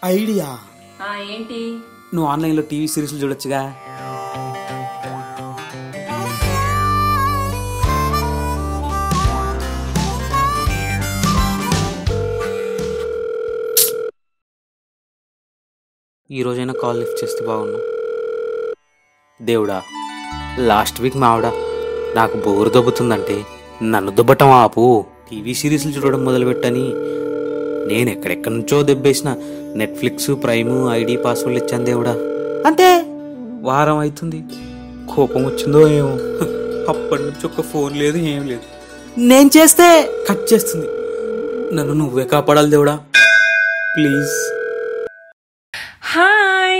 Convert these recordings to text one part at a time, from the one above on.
Idea ఆ ఏంటి నువ్వు ఆన్లైన్లో టీవీ సిరీస్లు చూడొచ్చుగా ఈ రోజైనా కాల్ లిఫ్ట్ చేస్తే బాగున్నావు దేవుడా లాస్ట్ వీక్ మా ఆవిడ నాకు బోరు దొబ్బుతుందంటే నన్ను దుబ్బటం ఆపు టీవీ సిరీస్లు చూడడం మొదలుపెట్టని నేను ఎక్కడెక్కడి నుంచో దెబ్బేసిన నెట్ఫ్లిక్స్ ప్రైమ్ ఐడి పాస్వర్డ్లు ఇచ్చాను దేవుడా అంతే వారం అవుతుంది కోపం వచ్చిందో ఏమో హ, అప్పటి నుంచి ఒక ఫోన్ లేదు ఏం లేదు నేను చేస్తే కట్ చేస్తుంది నన్ను నువ్వే కాపాడాలి దేవుడా ప్లీజ్ హాయ్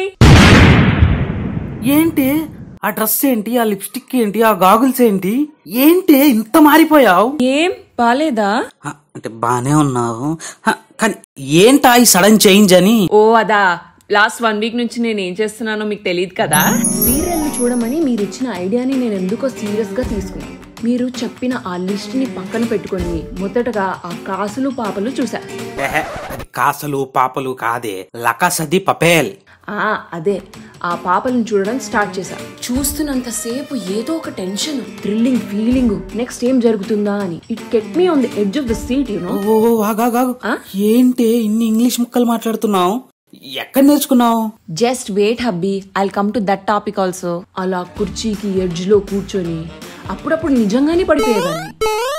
ఏంటి ఆ డ్రెస్ ఏంటి ఆ లిప్స్టిక్ ఏంటి ఆ గాగుల్స్ ఏంటి ఏంటి ఇంత మారిపోయావు ఏం బాలేదా అంటే బానే ఉన్నావు హ, కానీ ఏంటా ఈ సడన్ చేంజ్ అని ఓ అదా లాస్ట్ వన్ వీక్ నుంచి నేను ఏం చేస్తున్నానో మీకు తెలియదు కదా సీరియల్ చూడమని మీరు ఇచ్చిన ఐడియాని నేను ఎందుకో సీరియస్ గా తీసుకున్నాను మీరు చెప్పిన ఆ లిస్ట్ ని పక్కన పెట్టుకొని మొదటగా ఆ కాసులు పాపలు చూసా ఎహె, అది కాసలు పాపలు కాదే లకాసది పపేల్ ఆ అదే ఆ పాపలను చూడడం స్టార్ట్ చేశా చూస్తున్నంతసేపు ఏదో ఒక టెన్షన్ థ్రిల్లింగ్ ఫీలింగ్ నెక్స్ట్ ఏం జరుగుతుందా అని it kept me on the edge of the seat you know oh ఆగాగాగు ఆ? ఏంటి ఇన్ని ఇంగ్లీష్ ముక్కలు మాట్లాడుతున్నావు ఎక్కడ నేర్చుకున్నావు just wait hubby I'll come to that topic also అలా కుర్చీకి ఎడ్జ్ లో కూర్చొని అప్పుడప్పుడు నిజంగానే పడిపోయేదాన్ని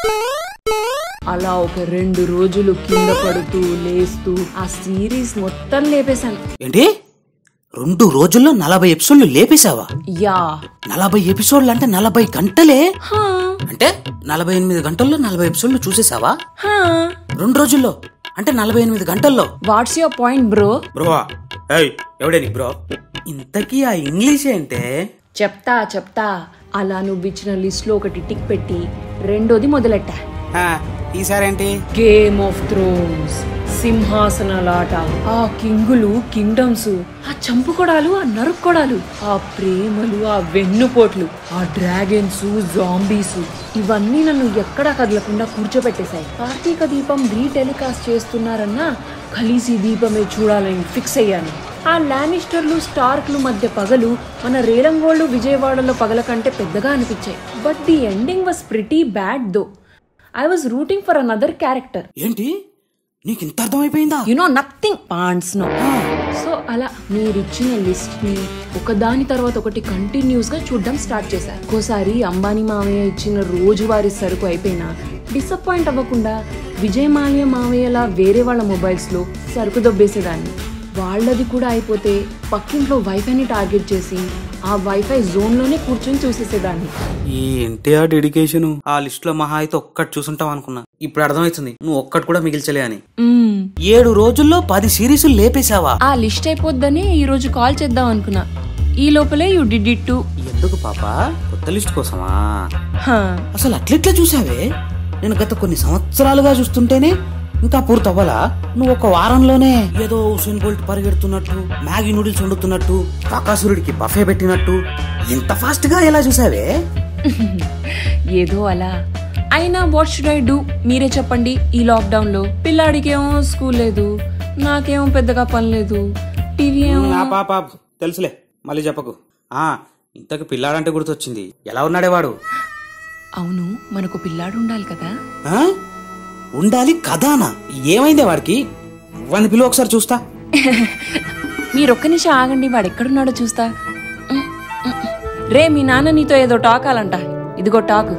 అలా ఒక రెండు రోజులు కింద పడుతూ లేస్తూ ఆ సిరీస్ మొత్తం లేపేశాను ఏంటి రెండు రోజుల్లో నలభై ఎపిసోడ్లు లేపేశావా యా నలభై ఎపిసోడ్లు అంటే నలభై గంటలే హా అంటే నలభై ఎనిమిది గంటల్లో నలభై ఎపిసోడ్లు చూసేసావా హా రెండు రోజుల్లో అంటే నలభై ఎనిమిది గంటల్లో వాట్స్ యువర్ పాయింట్ బ్రో బ్రోవా ఏయ్ ఎవడే నీ బ్రో ఇంతకీ ఆ ఇంగ్లీష్ ఏంటే చెప్తా చెప్తా అలా నువ్వు ఇచ్చిన లిస్ట్ లో ఒకటి టిక్ పెట్టి రెండోది మొదలెట్టా ఈసారేంటి గేమ్ ఆఫ్ థ్రోన్స్ సింహాసనాలాట ఆ కింగులు కింగ్డమ్స్ ఆ చంపుకోడాలు ఆ నరుక్కోడాలు ఆ ప్రేమలు ఆ వెన్నుపోట్లు ఆ డ్రాగన్స్ జాంబీస్ ఇవన్నీ నన్ను ఎక్కడా కదలకుండా కూర్చోబెట్టేశాయి కార్తీక దీపం రీటెలికాస్ట్ చేస్తున్నారన్నా ఖలీసీ దీపమే చూడాలని ఫిక్స్ అయ్యాను ఆ లానిస్టర్లు స్టార్క్లు మధ్య పగలు మన రేలంగోళ్ళు విజయవాడలో పగల కంటే పెద్దగా అనిపించాయి but the ending was pretty bad though I was rooting for another character ఏంటి నీకు ఇంత అర్థమైపోయిందా you know nothing pants no so అలా మీరిచ్చిన లిస్ట్ ని ఒకదాని తర్వాత ఒకటి కంటిన్యూస్ గా చూడడం స్టార్ట్ చేశారు ఒక్కోసారి అంబానీ మావయ్య ఇచ్చిన రోజువారీ సరుకు అయిపోయినా డిసప్పాయింట్ అవ్వకుండా విజయమాల్య మావయ్యలా వేరే వాళ్ళ మొబైల్స్ లో సరుకు దొబ్బేసేదాన్ని వాళ్ళది కూడా అయిపోతే పక్కింట్లో వైఫైని టార్గెట్ చేసి ఆ వైఫై జోన్ లోనే కూర్చొని చూసేసేదాన్ని ఏంటి ఆ డెడికేషన్ ఆ లిస్ట్ లో మహా అయితే ఒక్కటి చూసుంటావు అనుకున్నా ఇప్పుడు అర్థమవుతుంది నువ్వు ఒక్కటి కూడా మిగిల్చలే అని మ్మ్. ఏడు రోజుల్లో పది సిరీసులు లేపేశావా ఆ లిస్ట్ అయిపోద్దని ఈ రోజు కాల్ చేద్దాం అనుకున్నా ఈ లోపలే యు డిడ్ ఇట్ టు ఎందుకు పాప కొత్త లిస్ట్ కోసమా అసలు అట్లెట్లా చూసావే నేను గత కొన్ని సంవత్సరాలుగా చూస్తుంటేనే ఇంకా పూర్తవ్వాలా నువ్వు ఒక వారంలోనే ఏదో హుసేన్ బోల్ట్ పరిగెడుతున్నట్టు మ్యాగీ నూడిల్స్ వండుతున్నట్టు కాకాసురుడికి బఫే పెట్టినట్టు ఇంత ఫాస్ట్ గా ఎలా చూసావే ఏదో అలా అయినా వాట్ షుడ్ ఐ డూ మీరే చెప్పండి ఈ లాక్డౌన్ లో పిల్లాడికేమో స్కూల్ లేదు నాకేమో పెద్దగా పని లేదు టీవీ ఏమో ఆ పాప తెలుసులే మళ్ళీ చెప్పకు ఆ ఇంతకు పిల్లాడంటే గుర్తొచ్చింది ఎలా ఉన్నాడే వాడు అవును మనకు పిల్లాడు ఉండాలి కదా ఆ? ఉండాలి కదానా ఏమైందే వాడికి వాడిని పిలువ ఒకసారి చూస్తా మీరు ఒక్క నిమిషం ఆగండి వాడు ఎక్కడున్నాడో చూస్తా ఉమ్, ఉమ్. రే మీ నాన్న నీతో ఏదో టాకాలంట ఇదిగో టాకు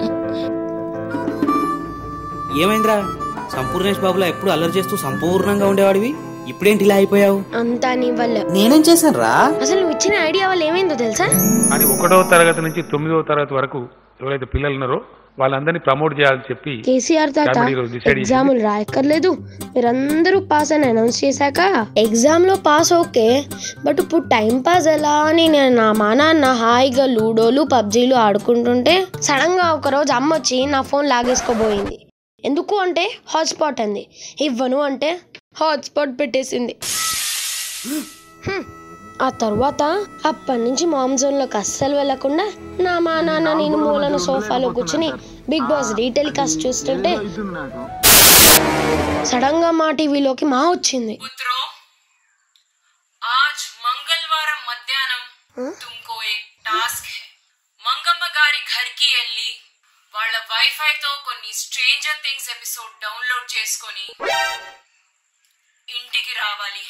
ఏమైందిరా సంపూర్ణేష్ బాబులా ఎప్పుడు అల్లరి చేస్తూ సంపూర్ణంగా ఉండేవాడివి ఇప్పుడేంటి ఇలా అయిపోయావు అంతా నీ వల్ల నేనేం చేశాను రా అసలు నువ్వు ఇచ్చిన ఐడియా వల్ల ఏమైందో తెలుసా అని ఒకటో తరగతి నుంచి తొమ్మిదవ తరగతి వరకు ఎవరైతే పిల్లలు ఉన్నారో వాళ్ళందరినీ ప్రమోట్ చేయాలని చెప్పి కేసీఆర్ తాత క్యాబినెట్ ఈరోజు డిసైడ్ చేసింది. ఎగ్జాములు రాయక్కర్లేదు మీరందరూ పాస్ అని అనౌన్స్ చేశాక ఎగ్జామ్ లో పాస్ ఓకే బట్ ఇప్పుడు టైం పాస్ ఎలా అని నేను నా మా నాన్న హాయిగా లూడోలు పబ్జీలు ఆడుకుంటుంటే సడన్ గా ఒక రోజు అమ్మ వచ్చి నా ఫోన్ లాగేసుకోబోయింది ఎందుకు అంటే హాట్స్పాట్ అంది ఇవ్వను అంటే హాట్స్పాట్ పెట్టేసింది హ్మ్. ఆ తర్వాత అప్పటి నుంచి మామ్ జోన్ లోకి అస్సలు వెళ్లకుండా నా మా నాన్న నేను మూలను సోఫాలో కూర్చుని బిగ్ బాస్ రీటెలికాస్ట్ చూస్తుంటే సడన్ గా మా టీవీలోకి మా వచ్చింది तुमको एक टास्क है మంగమ్మ గారి ఘర్కి వెళ్ళి వాళ్ళ వైఫైతో కొన్ని స్ట్రేంజర్ థింగ్స్ ఎపిసోడ్ డౌన్లోడ్ చేసుకొని ఇంటికి రావాలి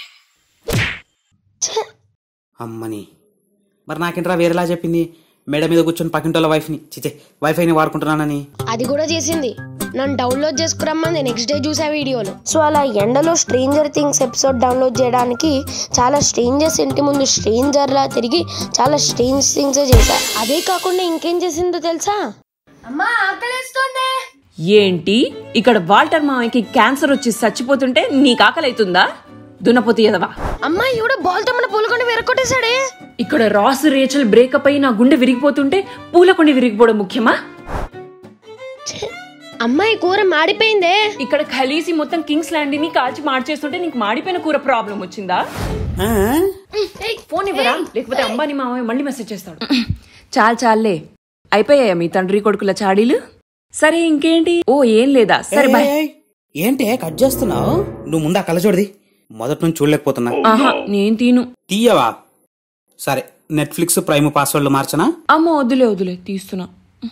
అమ్మని మరి నాకేంట్రా వేరేలా చెప్పింది మేడ మీద కూర్చొని పక్కింటోళ్ళ వైఫ్ని చిచే వైఫైని వాడుకుంటున్నానని అది కూడా చేసింది నన్ను డౌన్లోడ్ చేసుకురమ్మంది నెక్స్ట్ డే చూసా వీడియోలో సో అలా ఎండలో స్ట్రేంజర్ థింగ్స్ ఎపిసోడ్ డౌన్లోడ్ చేయడానికి చాలా స్ట్రేంజర్స్ ఇంటి ముందు స్ట్రేంజర్ లా తిరిగి చాలా స్ట్రేంజ్ థింగ్స్ చేశా అదే కాకుండా ఇంకేం చేసిందో తెలుసా అమ్మా ఆకలిస్తుంది ఏంటి ఇక్కడ వాల్టర్ మామయ్యకి క్యాన్సర్ వచ్చి చచ్చిపోతుంటే నీకు ఆకలి అవుతుందా దున్నపోతు ఎదవా అమ్మా ఈవిడ బాల్తో మన పూలకొని విరగొట్టేశాడే ఇక్కడ రాస్ రేచల్ బ్రేకప్ అయి నా గుండె విరిగిపోతుంటే పూలకొండి విరిగిపోవడం ముఖ్యమా అమ్మాయి కూర మాడిపోయిందే ఇక్కడ ఖలీసి మొత్తం కింగ్స్ ల్యాండ్ ని కాల్చి మార్చేస్తుంటే నీకు మాడిపోయిన కూర ప్రాబ్లం వచ్చిందా ఆ? ఫోన్ ఇవ్వరా లేకపోతే అంబానీ మామయ్య మళ్ళీ మెసేజ్ చేస్తాడు చాలు చాలే అయిపోయాయా మీ తండ్రి కొడుకుల చాడీలు సరే ఇంకేంటి ఓ ఏం లేదా సరే బాయ్ ఏయ్, ఏంటే కట్ చేస్తున్నావు నువ్వు ముందు ఆ కళ్ళజోడిది మొదటి నుంచి చూడలేకపోతున్నా ఆహా నేను తీను తీయవా సరే నెట్ఫ్లిక్స్ ప్రైమ్ పాస్వర్డ్లు మార్చనా అమ్మ వద్దులే వద్దులే తీస్తున్నా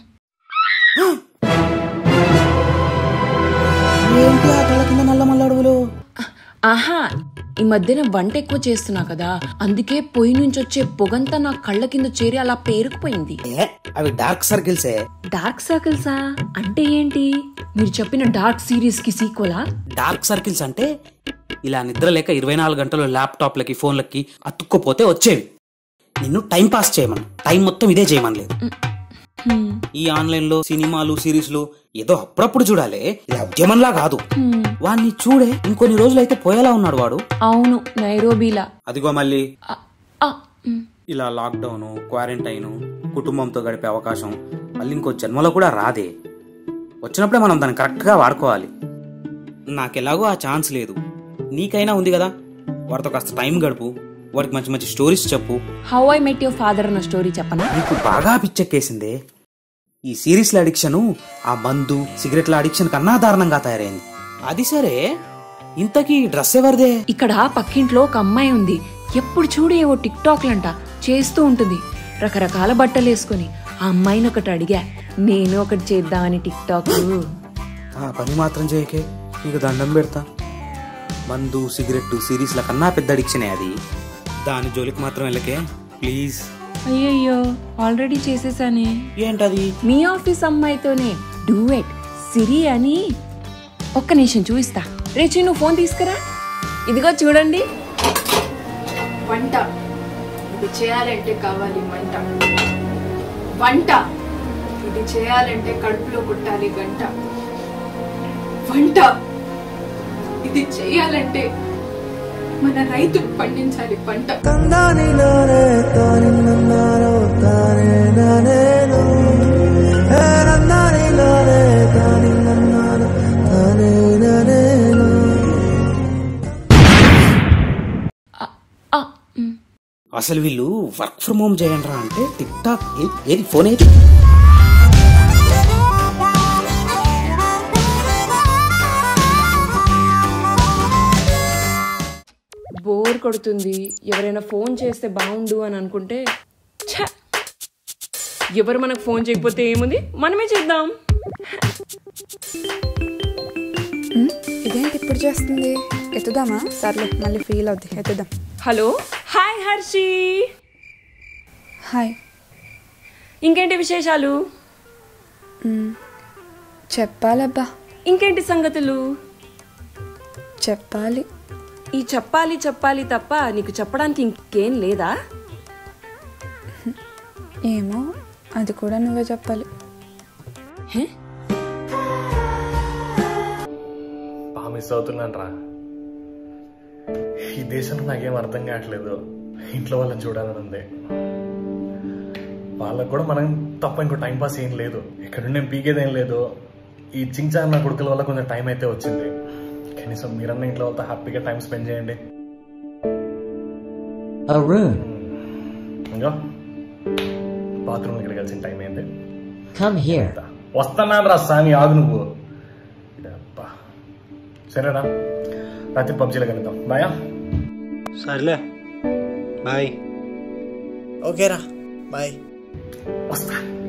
ఏంటి ఆ కళ్ళ కింద నల్ల మల్ల అడవులు ఆహా ఈ మధ్యన వంట ఎక్కువ చేస్తున్నా కదా అందుకే పొయ్యి నుంచి వచ్చే పొగంతా నా కళ్ళ కింద చేరి అలా పేరుకుపోయింది ఏ అవి డార్క్ సర్కిల్సే డార్క్ సర్కిల్సా అంటే ఏంటి మీరు చెప్పిన డార్క్ సిరీస్ కి సీక్వలా డార్క్ సర్కిల్స్ అంటే ఇలా నిద్ర లేక ఇరవై నాలుగు గంటలు ల్యాప్టాప్లకి ఫోన్లకి అతుక్కుపోతే వచ్చేవి నిన్ను టైం పాస్ చేయమని టైం మొత్తం ఇదే చేయమనలేదు ఈ ఆన్లైన్ లో సినిమాలు సిరీస్లు ఏదో అప్పుడప్పుడు చూడాలి ఇలా ఉద్యమంలా కాదు వాడిని చూడే ఇంకొన్ని రోజులు అయితే పోయేలా ఉన్నాడు వాడు అవును నైరోబీలా అదిగో మళ్ళీ ఆ, ఆ, మ్. ఇలా లాక్డౌన్ క్వారంటైన్ కుటుంబంతో గడిపే అవకాశం మళ్ళీ ఇంకో జన్మలో కూడా రాదే వచ్చినప్పుడే మనం దాన్ని కరెక్ట్గా వాడుకోవాలి నాకెలాగో ఆ ఛాన్స్ లేదు నీకైనా ఉంది కదా వాడితో కాస్త టైం గడుపు వాడికి మంచి మంచి స్టోరీస్ చెప్పు how I met your father అన్న స్టోరీ చెప్పనా నీకు బాగా పిచ్చెక్కేసిందే ఈ సిరీస్ల అడిక్షన్ ఆ మందు సిగరెట్ల అడిక్షన్ కన్నా దారుణంగా తయారైంది అది సరే ఇంతకీ డ్రెస్ ఎవరిదే ఇక్కడ పక్కింట్లో ఒక అమ్మాయి ఉంది ఎప్పుడు చూడు ఏవో టిక్ టాక్లంట చేస్తూ ఉంటుంది రకరకాల బట్టలు వేసుకొని ఆ అమ్మాయిని ఒకటి అడిగా నేను ఒకటి చేద్దామని టిక్ టాక్ ఆ పని మాత్రం చేయకే నీకు దండం పెడతా మందు సిగరెట్ సిరీస్ల కన్నా పెద్ద అడిక్షనే అది దాని జోలికి మాత్రం వెళ్ళకే ప్లీజ్ అయ్యయ్యో ఆల్రెడీ చేసేసానే ఏంటది మీ ఆఫీస్ అమ్మాయితోనే డూయెట్ సిరి అని ఒక్క నిమిషం చూపిస్తా రేచి నువ్వు ఫోన్ తీసుకురా ఇదిగో చూడండి వంట ఇది చేయాలంటే కావాలి మంట వంట ఇది చేయాలంటే కడుపులో కొట్టాలి గంట వంట ఇది చేయాలంటే మన రైతు పండించాలి పంట ఆ, మ్. అసలు వీళ్ళు వర్క్ ఫ్రమ్ హోమ్ చేయండి రా అంటే టిక్ టాక్ ఏ- ఏది ఫోన్ ఏది బోర్ కొడుతుంది ఎవరైనా ఫోన్ చేస్తే బాగుండు అని అనుకుంటే ఛ! ఎవరు మనకు ఫోన్ చేయకపోతే ఏముంది మనమే చేద్దాం ఇదేంటి ఇప్పుడు చేస్తుంది ఎత్తుదామా సర్లే మళ్ళీ ఫీల్ అవుద్ది ఎత్తుదాం హలో హాయ్ హర్షి హాయ్ ఇంకేంటి విశేషాలు చెప్పాలబ్బా ఇంకేంటి సంగతులు చెప్పాలి ఈ చెప్పాలి చెప్పాలి తప్ప నీకు చెప్పడానికి ఇంకేం లేదా ఏమో అది కూడా నువ్వే చెప్పాలి హే? బాగా మిస్ అవుతున్నాను రా ఈ దేశంలో నాకేం అర్థం కావట్లేదు ఇంట్లో వాళ్ళని చూడాలని ఉంది వాళ్ళకు కూడా మనం తప్ప ఇంకో టైం పాస్ ఏం లేదు ఇక్కడ నేను పీకేది ఏం లేదు ఈ చించాన్ నా కొడుకుల వల్ల కొంచెం టైం అయితే వచ్చింది కనీసం మీరన్నా ఇంట్లో వాళ్ళతో హ్యాపీగా టైం స్పెండ్ చేయండి Arun, ఇంకా బాత్రూమ్ ఇక్కడ కలిసిన టైం అయింది come here. వస్తున్నాను రా సామి ఆగు నువ్వు అబ్బా. సరేనా రాత్రి పబ్జీలో కలుద్దాం బాయా సర్లే బాయ్ ఓకేరా బాయ్ వస్తా